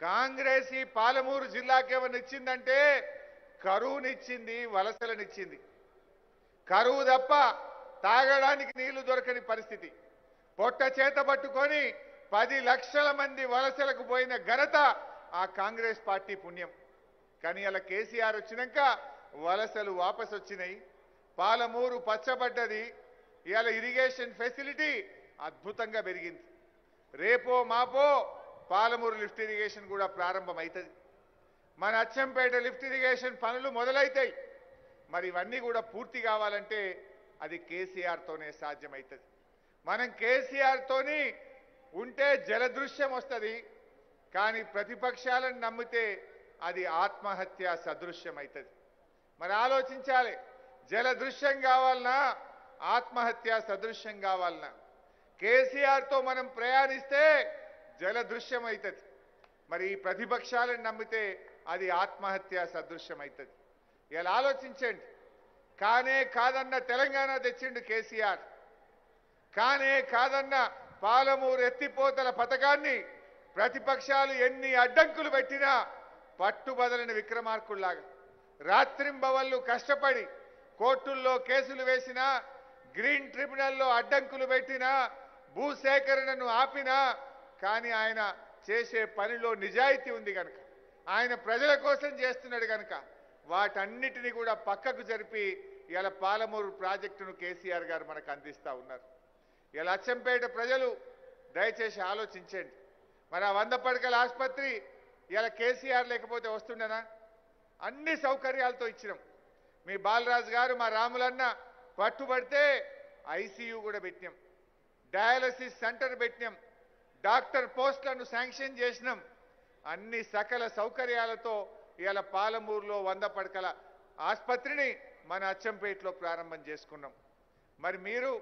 కాంగ్రెస్ ఈ పాలమూరు జిల్లాకి ఏమైనా ఇచ్చిందంటే కరువునిచ్చింది వలసలనిచ్చింది కరువు తప్ప తాగడానికి నీళ్లు దొరకని పరిస్థితి పొట్ట చేత పట్టుకొని పది లక్షల మంది వలసలకు పోయిన ఘనత ఆ కాంగ్రెస్ పార్టీ పుణ్యం కానీ అలా కేసీఆర్ వచ్చినాక వలసలు వాపస్ వచ్చినాయి పాలమూరు పచ్చబడ్డది ఇవాళ ఇరిగేషన్ ఫెసిలిటీ అద్భుతంగా పెరిగింది రేపో మాపో పాలమూరు లిఫ్ట్ ఇరిగేషన్ కూడా ప్రారంభమవుతుంది మన అచ్చంపేట లిఫ్ట్ ఇరిగేషన్ పనులు మొదలైతాయి మరి ఇవన్నీ కూడా పూర్తి కావాలంటే అది కేసీఆర్తోనే సాధ్యమవుతుంది మనం కేసీఆర్తోని ఉంటే జలదృశ్యం వస్తుంది కానీ ప్రతిపక్షాలను నమ్మితే అది ఆత్మహత్య సదృశ్యం అవుతుంది మరి ఆలోచించాలి జలదృశ్యం కావాలన్నా ఆత్మహత్య సదృశ్యం కావాలన్నా కేసీఆర్తో మనం ప్రయాణిస్తే జలదృశ్యం అవుతుంది మరి ఈ ప్రతిపక్షాలను నమ్మితే అది ఆత్మహత్య సదృశ్యం అవుతుంది ఇలా ఆలోచించండి కానే కాదన్న తెలంగాణ తెచ్చిండు కేసీఆర్ కానే కాదన్న పాలమూరు ఎత్తిపోతల పథకాన్ని ప్రతిపక్షాలు ఎన్ని అడ్డంకులు పెట్టినా పట్టుబదలని విక్రమార్కుల్లాగా రాత్రింబవళ్ళు కష్టపడి కోర్టుల్లో కేసులు వేసినా గ్రీన్ ట్రిబ్యునల్లో అడ్డంకులు పెట్టినా భూసేకరణను ఆపినా కానీ ఆయన చేసే పనిలో నిజాయితీ ఉంది కనుక ఆయన ప్రజల కోసం చేస్తున్నాడు కనుక వాటన్నిటిని కూడా పక్కకు జరిపి ఇలా పాలమూరు ప్రాజెక్టును కేసీఆర్ గారు మనకు అందిస్తా ఉన్నారు ఇలా అచ్చంపేట ప్రజలు దయచేసి ఆలోచించండి మరి ఆ వంద పడకల ఆసుపత్రి ఇలా కేసీఆర్ లేకపోతే వస్తుండేనా అన్ని సౌకర్యాలతో ఇచ్చినాం మీ బాలరాజు గారు మా రాములన్న పట్టుబడితే ఐసీయూ కూడా పెట్టినాం డయాలసిస్ సెంటర్ పెట్టినాం డాక్టర్ పోస్టులను శాంక్షన్ చేసినాం అన్ని సకల సౌకర్యాలతో ఇవాళ పాలమూరులో వంద పడకల ఆసుపత్రిని మన అచ్చంపేటలో ప్రారంభం చేసుకున్నాం మరి మీరు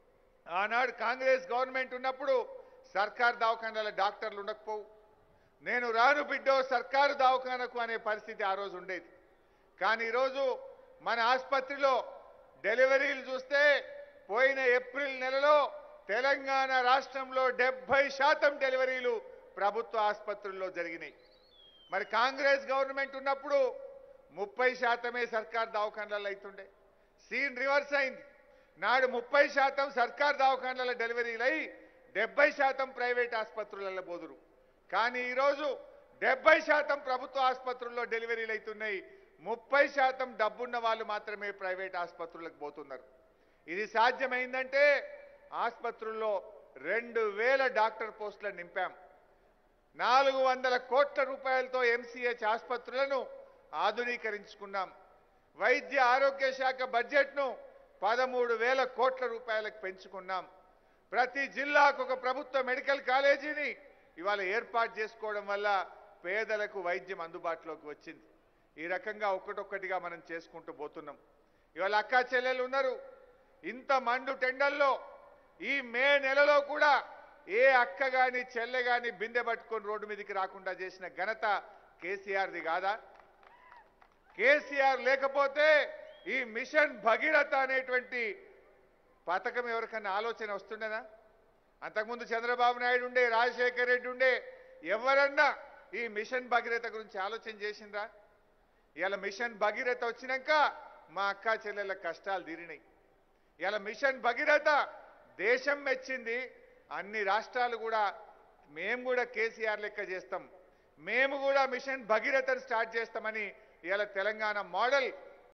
ఆనాడు కాంగ్రెస్ గవర్నమెంట్ ఉన్నప్పుడు సర్కార్ దవాఖానాల డాక్టర్లు ఉండకపోవు నేను రాను బిడ్డో సర్కారు దవాఖానకు అనే పరిస్థితి ఆ రోజు ఉండేది కానీ ఈరోజు మన ఆసుపత్రిలో డెలివరీలు చూస్తే పోయిన ఏప్రిల్ నెలలో తెలంగాణ రాష్ట్రంలో డెబ్బై శాతం డెలివరీలు ప్రభుత్వ ఆసుపత్రుల్లో జరిగినాయి మరి కాంగ్రెస్ గవర్నమెంట్ ఉన్నప్పుడు ముప్పై శాతమే సర్కార్ దవాఖానాలలో అవుతుండే సీన్ రివర్స్ అయింది నాడు ముప్పై శాతం సర్కార్ దవాఖానాల డెలివరీలు అయి డెబ్బై శాతం ప్రైవేట్ ఆసుపత్రులలో బోదురు కానీ ఈరోజు డెబ్బై శాతం ప్రభుత్వ ఆసుపత్రుల్లో డెలివరీలు అవుతున్నాయి ముప్పై శాతం డబ్బున్న వాళ్ళు మాత్రమే ప్రైవేట్ ఆసుపత్రులకు పోతున్నారు ఇది సాధ్యమైందంటే ఆసుపత్రుల్లో రెండు వేల డాక్టర్ పోస్టులను నింపాం నాలుగు వందల కోట్ల రూపాయలతో ఎంసీహెచ్ ఆసుపత్రులను ఆధునీకరించుకున్నాం వైద్య ఆరోగ్య శాఖ బడ్జెట్ను పదమూడు వేల కోట్ల రూపాయలకు పెంచుకున్నాం ప్రతి జిల్లాకు ఒక ప్రభుత్వ మెడికల్ కాలేజీని ఇవాళ ఏర్పాటు చేసుకోవడం వల్ల పేదలకు వైద్యం అందుబాటులోకి వచ్చింది ఈ రకంగా ఒక్కటొక్కటిగా మనం చేసుకుంటూ పోతున్నాం ఇవాళ అక్కా చెల్లెలు ఉన్నారు ఇంత మండు టెండల్లో ఈ మే నెలలో కూడా ఏ అక్క గాని చెల్లె గాని బిందె పట్టుకొని రోడ్డు మీదకి రాకుండా చేసిన ఘనత కేసీఆర్ది కాదా కేసీఆర్ లేకపోతే ఈ మిషన్ భగీరథ అనేటువంటి పథకం ఎవరికన్నా ఆలోచన వస్తుండేనా అంతకుముందు చంద్రబాబు నాయుడు ఉండే రాజశేఖర్ రెడ్డి ఉండే ఎవరన్నా ఈ మిషన్ భగీరథ గురించి ఆలోచన చేసిండ్రా ఇలా మిషన్ భగీరథ వచ్చినాక మా అక్క చెల్లెళ్ళ కష్టాలు తీరినాయి ఇలా మిషన్ భగీరథ దేశం మెచ్చింది అన్ని రాష్ట్రాలు కూడా మేము కూడా కేసీఆర్ లెక్క చేస్తాం మేము కూడా మిషన్ భగీరథను స్టార్ట్ చేస్తామని ఇవాళ తెలంగాణ మోడల్